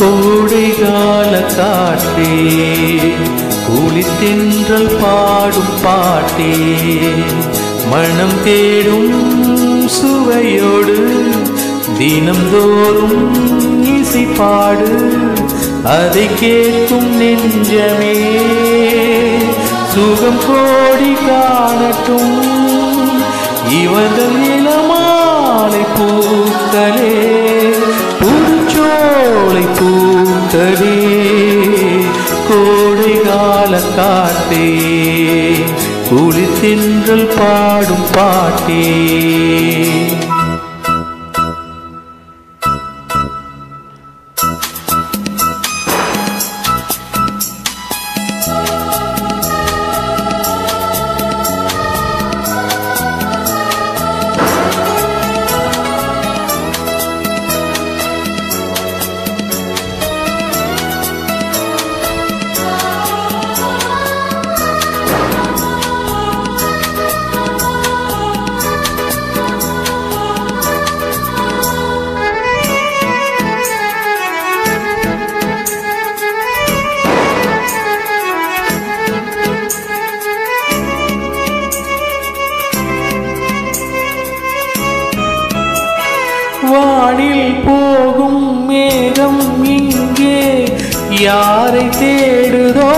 கோடைகால காற்றே குளித்தென்றல் பாடும் பாட்டே மனம் தேடும் சுவையோடு தினம்தோறும் இசை பாடு அதை கேட்கும் நெஞ்சமே சுகம் கோடி காணட்டும் இவர்கள் இளமாலை பூக்களே புதுச்சோலை பூக்களே கோடை கால காட்டே குளித்தென்றல் பாடும் பாட்டே வானில் போகும் மேகம் இங்கே யாரை தேடுதோ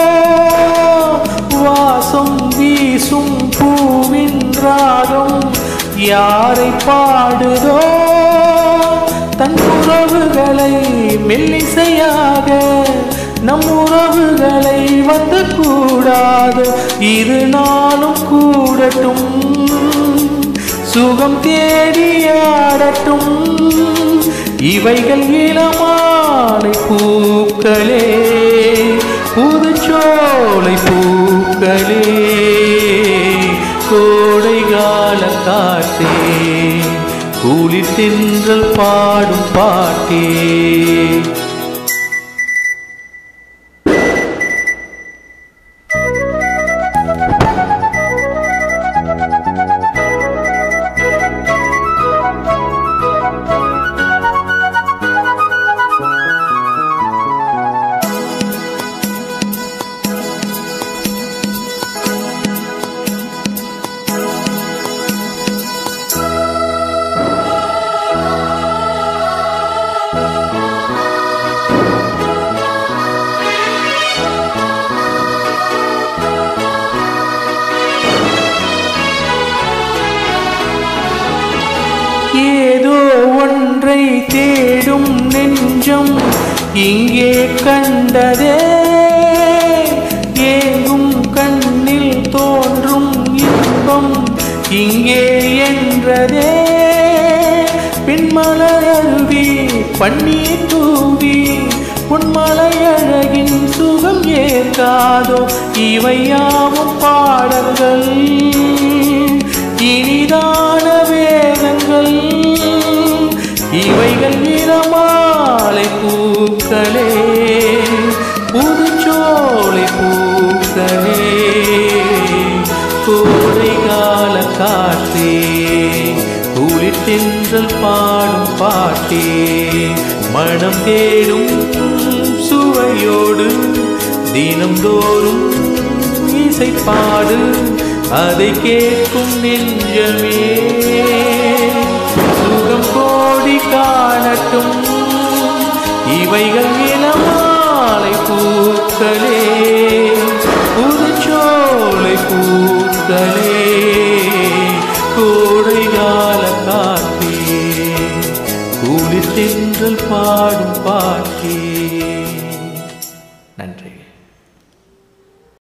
வாசம் வீசும் பூவின் ராகம் யாரை பாடுதோ தன் உறவுகளை மெல்லிசையாக நம் உறவுகளை வந்து கூடாது இரு நாளும் கூடட்டும் சுகம் தேடியாடட்டும் இவைகள் இளமாலை பூக்களே புதுச்சோலை பூக்களே கோடைகால காற்றே குளிர் தென்றல் பாடும் பாட்டே ஏதோ ஒன்றை தேடும் நெஞ்சம் இங்கே கண்டதே ஏங்கும் கண்ணில் தோன்றும் இன்பம் இங்கே என்றதே பின்மலருவி பன்னீர் தூவி உன்மலையழகின் சுகம் ஏற்காதோ இவையாவும் பாடல்கள் இனிதான வேதங்கள் இவைகள் நிறமாலை பூக்களே புதுச்சோலை பூக்களே கோடை கால காற்றே குளிர் தென்றல் பாடும் பாட்டே மனம் தேடும் சுவையோடு தினம்தோறும் இசை பாடு அதை கேட்கும் நெஞ்சமே சுகம் கோடி காணட்டும் இவைகள் இளமாலை பூக்களே புதுச்சோலை பூக்களே கோடைகால காற்றே குளிர் தென்றல் பாடும் பாட்டே